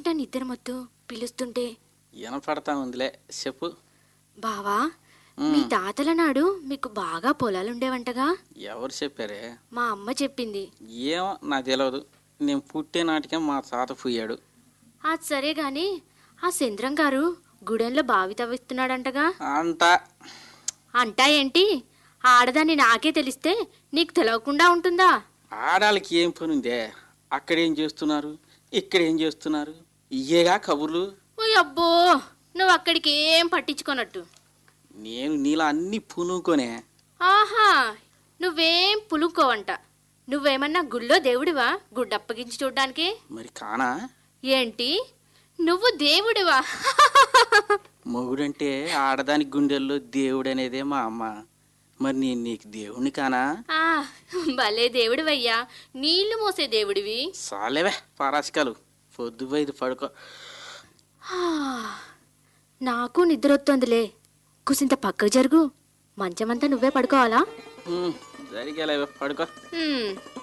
ఏంట నిద్ర మొత్తు పిలుస్తుంటే వినపడతా ఉందిలే చెప్పు బావా మీ తాతల నాడు మీకు బాగా పొలాలుండేవంటగా ఎవరు చెప్పారే మా అమ్మ చెప్పింది ఏమో నాకు తెలియదు నేను పుట్టే నాటికే మా తాత పోయాడు అది సరే గాని ఆ చంద్రం గారు గుడెంలో బావి తవ్విస్తున్నాడంటగా అంతా అంటా ఏంటి ఆడదాన్ని నాకే తెలిస్తే నీకు తెలవకుండా ఉంటుందా ఆడాలకి ఏం పని ఉందే అక్కడ ఏం చేస్తున్నారు ఇక్కడ ఏం చేస్తున్నారు ఇయ్యేగా కబుర్లు ఓ అబ్బో నువ్వు అక్కడికి ఏం పట్టించుకోనట్టు నేను నీలా అన్ని పునుకొనే ఆహా నువ్వేం పులుకోవంట నువ్వేమన్నా గుళ్ళో దేవుడివా గుడ్డప్పగించి చూడ్డానికి మరి కానా ఏంటి నువ్వు దేవుడివా మొగుడంటే ఆడదాని గుండెల్లో దేవుడు అనేదే మా అమ్మ మరి నేను నీకు దేవుణ్ణి కానా ఆ, భలే దేవుడివయ్యా నీళ్లు మోసే దేవుడివి సాలేవే పరాశకాలు పొద్దు పోయి పడుకో హా, నాకు నిద్రొత్తోందిలే కుసింత పక్కకు జరుగు మంచమంతా నువ్వే పడుకోవాలా ఉమ్, జరిగేలేవే పడుకో హ్మ్,